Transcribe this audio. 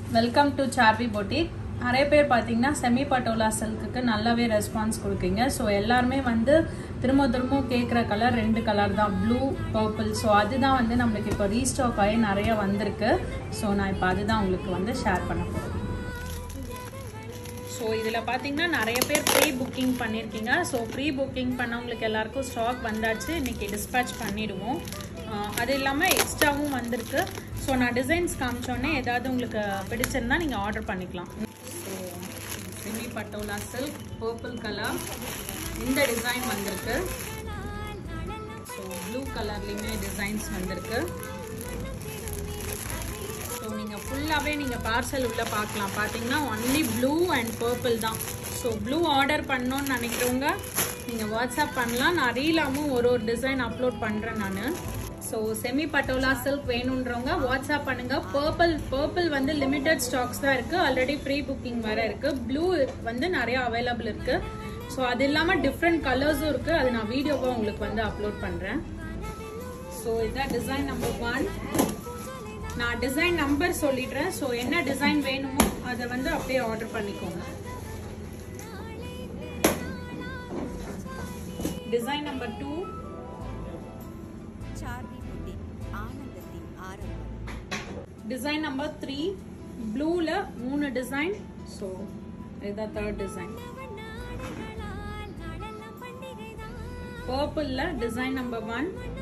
welcome to Saarvi boutique நிறைய பேர் பார்த்தீங்கன்னா செமி பட்டோலா சில்க்குக்கு நல்லாவே ரெஸ்பான்ஸ் கொடுக்குறீங்க ஸோ எல்லாருமே வந்து திரும்ப திரும்ப கேட்குற கலர் ரெண்டு கலர் தான் ப்ளூ பர்பிள் ஸோ அதுதான் வந்து நம்மளுக்கு இப்போ ரீஸ்டாக் ஆகி நிறைய வந்திருக்கு ஸோ நான் இப்போ அதுதான் உங்களுக்கு வந்து ஷேர் பண்ண போகிறேன் ஸோ இதில் பார்த்தீங்கன்னா நிறைய பேர் ப்ரீ புக்கிங் பண்ணியிருக்கீங்க ஸோ ப்ரீ புக்கிங் பண்ணவங்களுக்கு எல்லாருக்கும் ஸ்டாக் வந்தாச்சு இன்றைக்கி டிஸ்பேச் பண்ணிடுவோம் ஆஹ் அது இல்லாமல் எக்ஸ்ட்ராவும் வந்திருக்கு ஸோ நான் டிசைன்ஸ் காமிச்சோன்னே ஏதாவது உங்களுக்கு பிடிச்சிருந்தா நீங்கள் ஆர்டர் பண்ணிக்கலாம் so semi Patola silk purple colour இந்த டிசைன் வந்திருக்கு ஸோ ப்ளூ கலர்லேயுமே டிசைன்ஸ் வந்திருக்கு ஸோ நீங்கள் ஃபுல்லாகவே நீங்கள் பார்சல் உள்ளே பார்க்கலாம் பார்த்தீங்கன்னா ஒன்லி ப்ளூ அண்ட் பர்பிள் தான் ஸோ ப்ளூ ஆர்டர் பண்ணோன்னு நினைக்கிறவங்க நீங்கள் வாட்ஸ்அப் பண்ணலாம் நான் ரீலாமும் ஒரு ஒரு டிசைன் அப்லோட் பண்ணுறேன் நான் ஸோ செமி பட்டோலா சில்க் வேணுன்றவங்க வாட்ஸ்அப் பண்ணுங்க பர்பிள் பர்பிள் வந்து லிமிடெட் ஸ்டாக்ஸ் தான் இருக்குது ஆல்ரெடி ப்ரீ புக்கிங் வர இருக்குது ப்ளூ வந்து நிறைய அவைலபிள் இருக்குது ஸோ அது இல்லாமல் டிஃப்ரெண்ட் கலர்ஸும் இருக்குது அது நான் வீடியோவாக உங்களுக்கு வந்து அப்லோட் பண்ணுறேன் ஸோ இதான் டிசைன் நம்பர் ஒன் நான் டிசைன் நம்பர் சொல்லிடுறேன் ஸோ என்ன டிசைன் வேணுமோ அதை வந்து அப்படியே ஆர்டர் பண்ணிக்கோங்க design number two Saarvi boutique ஆனந்தத்தின் ஆரம்பம் டிசைன் நம்பர் த்ரீ ப்ளூவில் மூணு டிசைன் ஸோ இதுதான் தேர்ட் டிசைன் பர்பிளில் டிசைன் நம்பர் ஒன்